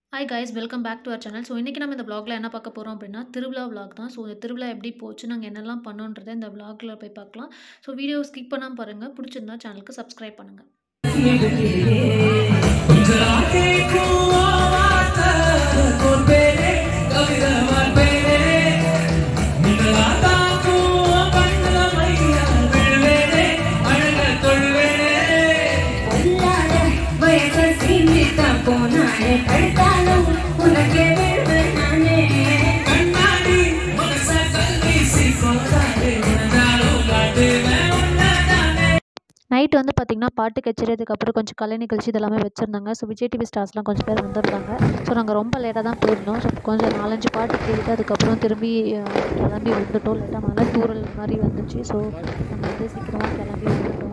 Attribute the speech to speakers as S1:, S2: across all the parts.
S1: hi guys welcome back to our channel so இன்றைக்கி நம்ம இந்த vlogல என்ன பார்க்க போகிறோம் அப்படின்னா திருவிழா vlog தான் ஸோ இந்த திருவிழா எப்படி போச்சு நாங்கள் என்னெல்லாம் பண்ணோன்றதை இந்த vlogல போய் பார்க்கலாம் ஸோ வீடியோ ஸ்கிப் பண்ணாமல் பாருங்கள் பிடிச்சிருந்தா சேனலுக்கு சப்ஸ்கிரைப் பண்ணுங்கள்
S2: பொல்லாத வயசை சீண்டிட்ட போனாலே படுத்தாலும் உனக்கே விழுவேன் நானே
S1: நைட் வந்து பார்த்திங்கன்னா பாட்டு கச்சேரி அதுக்கப்புறம் கொஞ்சம் கலை நிகழ்ச்சி இதெல்லாமே வச்சுருந்தாங்க ஸோ விஜய் டிவி ஸ்டார்ஸ்லாம் கொஞ்சம் பேர் வந்திருந்தாங்க ஸோ நாங்கள் ரொம்ப லேட்டாக தான் போயிருந்தோம் ஸோ கொஞ்சம் நாலஞ்சு பாட்டு கேட்டுட்டு அதுக்கப்புறம் திரும்பி அஹ், கிளம்பி வந்துட்டோம் லேட்டாக மழை தூரல் மாதிரி வந்துச்சு ஸோ நம்ம வந்து சீக்கிரமாக கிளம்பி வந்துட்டோம்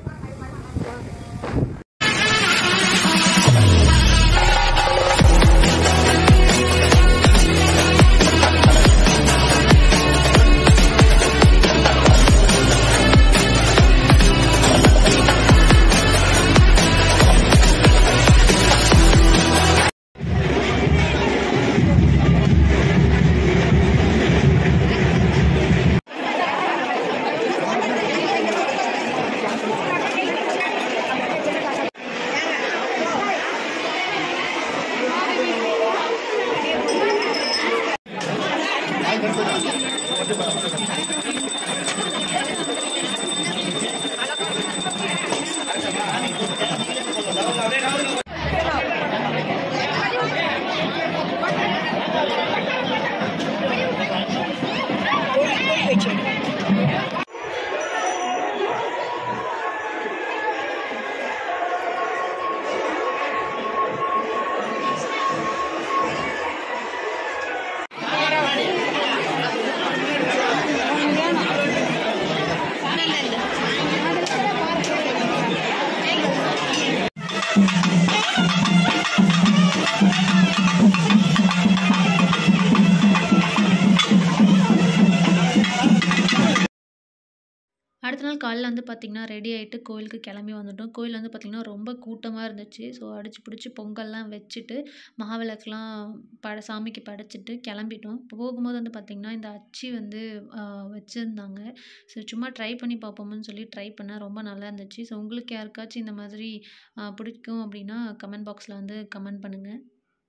S1: அடுத்த நாள் காலையில் வந்து பார்த்திங்கன்னா ரெடி ஆகிட்டு கோயிலுக்கு கிளம்பி வந்துட்டோம் கோயில் வந்து பார்த்திங்கன்னா ரொம்ப கூட்டமாக இருந்துச்சு ஸோ அடிச்சு பிடிச்சி பொங்கல்லாம் வச்சுட்டு மகாவிளக்குலாம் பட சாமிக்கு படைச்சிட்டு கிளம்பிட்டோம் இப்போ போகும்போது வந்து பார்த்திங்கன்னா இந்த அச்சு வந்து வச்சுருந்தாங்க ஸோ சும்மா ட்ரை பண்ணி பார்ப்போம்னு சொல்லி ட்ரை பண்ணேன் ரொம்ப நல்லா இருந்துச்சு ஸோ உங்களுக்கு யாருக்காச்சும் இந்த மாதிரி ஆ, பிடிக்கும் அப்படின்னா கமெண்ட் பாக்ஸில் வந்து கமெண்ட் பண்ணுங்கள்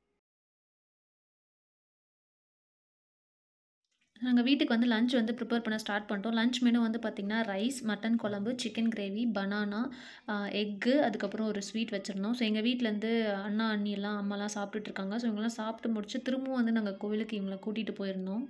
S1: நாங்கள் வீட்டுக்கு வந்து லஞ்ச் வந்து ப்ரிப்பேர் பண்ண ஸ்டார்ட் பண்ணிட்டோம் லஞ்ச் மெனு வந்து பார்த்திங்கன்னா ரைஸ் மட்டன் குழம்பு சிக்கன் கிரேவி பனானா எக்கு அதுக்கப்புறம் ஒரு ஸ்வீட் வச்சுருந்தோம் ஸோ எங்கள் வீட்டிலேருந்து அண்ணா அண்ணி எல்லாம் அம்மாலாம் சாப்பிட்டுட்டு இருக்காங்க ஸோ இவங்கெல்லாம் சாப்பிட்டு முடிச்சு திரும்பவும் வந்து நாங்கள் கோவிலுக்கு இவங்களை கூட்டிகிட்டு போயிருந்தோம்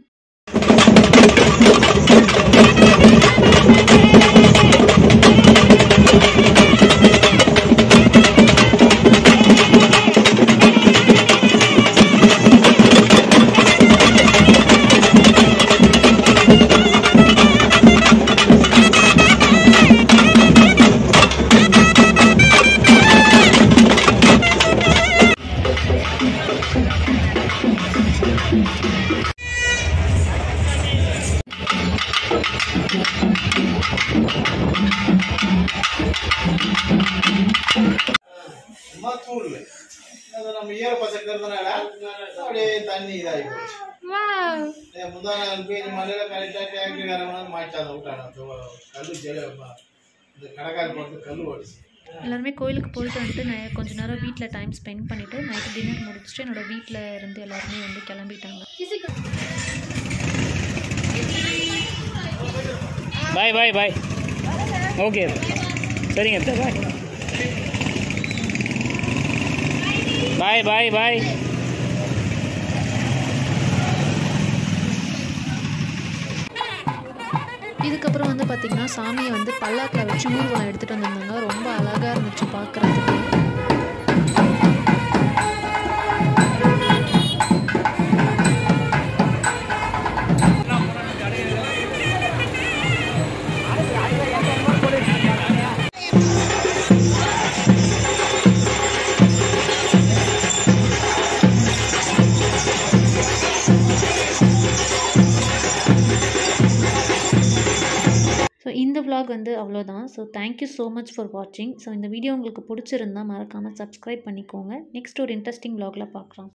S3: சும்மா தூள் அது நம்ம ஈர பசக்கிறதுனால அப்படியே தண்ணி இதாகி போச்சு ஏன் முந்தா நாள் போய் மலையில கரெக்டாக டேங்க்குக்காரங்க வந்து மாட்டாங்க விட்டாங்க தோ- கல்லு ஜெல இந்த கடைக்கார போட்டு கல்லு ஓடிச்சு
S1: எல்லாருமே கோயிலுக்கு போயிட்டு வந்துட்டு நான் கொஞ்ச நேரம் வீட்டில் டைம் ஸ்பெண்ட் பண்ணிவிட்டு நைட்டு டின்னர் முடிச்சுட்டு என்னோட வீட்டில் இருந்து எல்லாருமே வந்து கிளம்பிட்டாங்க
S4: பாய் பாய் பாய் ஓகே சரிங்க அத்தை பாய் பாய் பாய் பாய்
S1: இதுக்கப்புறம் வந்து பார்த்திங்கன்னா சாமியை வந்து பல்லாக்கில் வச்சு ஊர்வலம் எடுத்துகிட்டு வந்திருந்தாங்க ரொம்ப அழகாக இருந்துச்சு பார்க்குறதுக்கு ஸோ இந்த vlog வந்து அவ்வளோதான் so thank you so much for வாட்சிங் ஸோ இந்த வீடியோ உங்களுக்கு பிடிச்சிருந்தா மறக்காமல் சப்ஸ்கிரைப் பண்ணிக்கோங்க நெக்ஸ்ட் ஒரு இன்ட்ரெஸ்டிங் vlogல பார்க்கலாம்